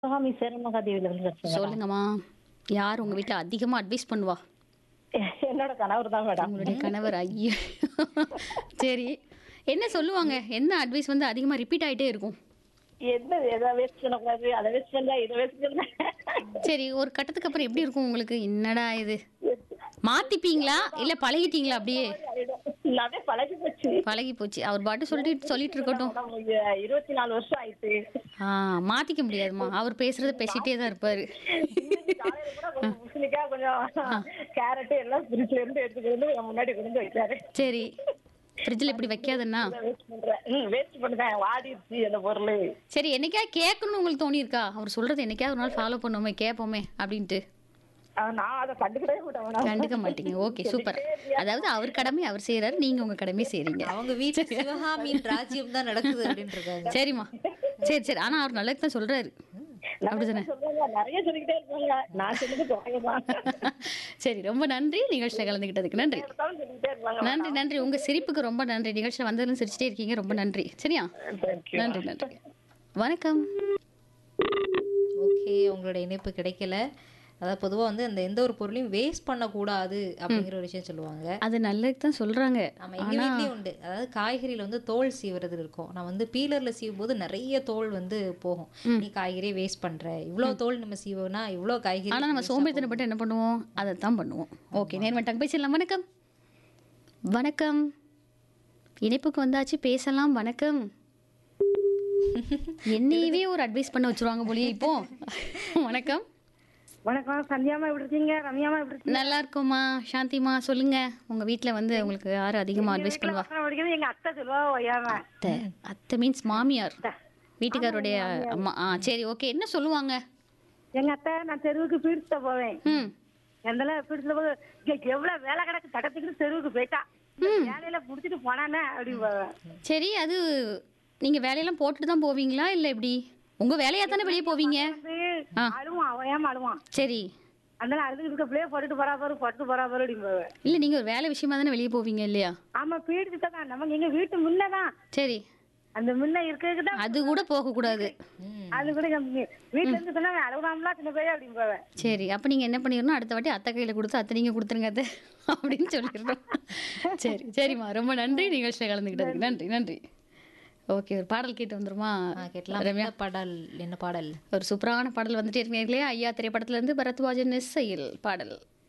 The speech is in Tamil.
சிவகாமி சேரமகாதேவில இருந்து பேசுறேன் சொல்லுங்கம்மா யார் உங்க வீட்ல அதிகமா அட்வைஸ் பண்ணுவா என்னோட கணவர் தான் மேடம் உங்களுடைய கணவர் ஐயோ சரி என்ன சொல்லுவாங்க என்ன அட்வைஸ் வந்து அதிகமா ரிப்பீட் ஆயிட்டே இருக்கும் என்ன எதை வேஸ்ட் பண்ணக்கூடாது அதை வேஸ்ட் பண்ணல இதை வேஸ்ட் பண்ணல சரி ஒரு கட்டத்துக்கு அப்புறம் எப்படி இருக்கும் உங்களுக்கு என்னடா இது மாத்திப்பீங்களா இல்ல பழகிட்டீங்களா அப்படியே எல்லாமே பழகி போச்சு பழகி போச்சு அவர் பாட்டு சொல்லிட்டு சொல்லிட்டு இருக்கட்டும் மேடம், இ- இருபத்தி நாலு வருஷம் ஆயிட்டு ஆ மாத்திக்க முடியாதும்மா அவர் பேசுறத பேசிட்டே தான் இருப்பாரு இன்னைக்கு காலையில கூட கொஞ்சம் முஸ்லிக்கா கொஞ்சம் கேரட் எல்லாம் ஃப்ரிட்ஜ்ல இருந்து எடுத்துட்டு வந்து என் முன்னாடி கொண்டு வந்து வைக்காரு சரி ஃப்ரிட்ஜில் இப்படி வைக்காதன்னா வேஸ்ட் பண்றேன் ம் வேஸ்ட் பண்ணுறேன் வாடிடுச்சு அந்த பொருள் சரி என்னைக்கா கேட்கணும்னு உங்களுக்கு தோணியிருக்கா அவர் சொல்றது என்னைக்காவது ஒரு நாள் ஃபாலோ பண்ணுவோமே கேட்போமே அப்படின்ட்டு ஆஹ் நான் அதை கண்டுக்கிட்டே விட்டேன் மேடம் கண்டுக்க மாட்டீங்க ஓகே சூப்பர் அதாவது அவர் கடமை அவர் செய்யறாரு நீங்க உங்க கடமை செய்றீங்க அவங்க வீட்டு சிவகாமியின் ராஜ்யம் தான் நடக்குது அப்படின்னு இருக்காங்க சரிம்மா சரி சரி ஆனா அவர் நல்லது தான் சொல்றாரு அப்படிதானே சொல்லுவாங்க நிறைய சொல்லிக்கிட்டே இருப்பாங்க நான் சொன்னது குறையதான் சரி ரொம்ப நன்றி நிகழ்ச்சியில் கலந்துக்கிட்டதுக்கு நன்றி சொல்லிக்கிட்டே இருப்பாங்க நன்றி நன்றி உங்க சிரிப்புக்கு ரொம்ப நன்றி நிகழ்ச்சியில் வந்ததுல சிரிச்சிட்டே இருக்கீங்க ரொம்ப நன்றி சரியா தேங்க்யூ நன்றி நன்றி வணக்கம் ஓகே உங்களோட இணைப்பு கிடைக்கல அதாவது பொதுவா வந்து அந்த எந்த ஒரு பொருளையும் வேஸ்ட் பண்ணக்கூடாது அப்படிங்கிற ஒரு விஷயம் சொல்லுவாங்க அது நல்லது தான் சொல்றாங்க நம்ம எங்க வீட்லயும் உண்டு அதாவது காய்கறியில வந்து தோல் சீவுறது இருக்கும் நான் வந்து பீலர்ல சீவும் போது நிறைய தோல் வந்து போகும் நீ காய்கறியை வேஸ்ட் பண்ற இவ்வளவு தோல் நம்ம சீவோனா இவ்வளவு காய்கறி ஆனா நம்ம சோம்பேறித்தனப்பட்டு என்ன பண்ணுவோம் அதை தான் பண்ணுவோம் ஓகே நேர்மட்டாங்க பேசிடலாம் வணக்கம் வணக்கம் இணைப்புக்கு வந்தாச்சு பேசலாம் வணக்கம் என்னையவே ஒரு அட்வைஸ் பண்ண வச்சிருவாங்க போலியே இப்போ வணக்கம் வணக்கம் சந்தியாமா எப்படி இருக்கீங்க ரம்யாமா எப்படி இருக்கீங்க நல்லா இருக்கோம்மா சாந்திமா சொல்லுங்க உங்க வீட்ல வந்து உங்களுக்கு யாரு அதிகமா அட்வைஸ் பண்ணுவா வசனம் படிக்கிறது எங்க அத்தை சொல்லுவா ஒய்யாம அத்தை அத்தை மீன்ஸ் மாமியார் வீட்டுக்காரருடைய அம்மா ஆ சரி ஓகே என்ன சொல்லுவாங்க எங்க அத்தை நான் தெருவுக்கு பீடிச்சுட்ட போவேன் ம் எந்தல பீடிச்சுட்ட போது இங்க எவ்வளவு வேலை கிடக்கு தடத்துக்கிட்டு தெருவுக்கு போயிட்டா வேலையில புடிச்சிட்டு போனானே அப்படி போவேன் சரி அது நீங்க வேலையெல்லாம் போட்டுட்டு தான் போவீங்களா இல்ல எப்படி உங்க வேலையா தானே வெளியே போவீங்க வந்து ஆ. அழுவான் அவன் அழுவான் சரி அதனால அழுதுகிட்டு இருக்க பிள்ளைய போட்டுட்டு போறா பாரு போட்டு போறா பாரு அப்படின்னு போவேன் இல்ல நீங்க ஒரு வேலை விஷயமா தானே வெளியே போவீங்க இல்லையா ஆமா பீடிச்சுட்டா தான் நமக்கு எங்க வீட்டு முன்னதான் சரி அந்த முன்ன இருக்கிறதுக்கு தான் அது கூட போக கூடாது அது கூட எங்க வீட்டுல இருந்து சொன்னா அவன் அழுகாமலாம் சின்ன போய் அப்படின்னு போவேன் சரி அப்ப நீங்க என்ன பண்ணிடணும் அடுத்த வாட்டி அத்தை கையில கொடுத்து அத்தை நீங்க கொடுத்துருங்க அத்தை அப்படின்னு சொல்லிடுறோம் சரி சரிம்மா ரொம்ப நன்றி நிகழ்ச்சியில் கலந்துக்கிட்டதுக்கு நன்றி நன்றி ஓகே ஒரு பாடல் கேட்டு வந்துருமா ஆ, கேட்கலாம் என்ன பாடல் என்ன பாடல் ஒரு சூப்பரான பாடல் வந்துட்டே இருக்கீங்களே ஐயா திரைப்படத்துல இருந்து பரத்வாஜன் இசையில் பாடல்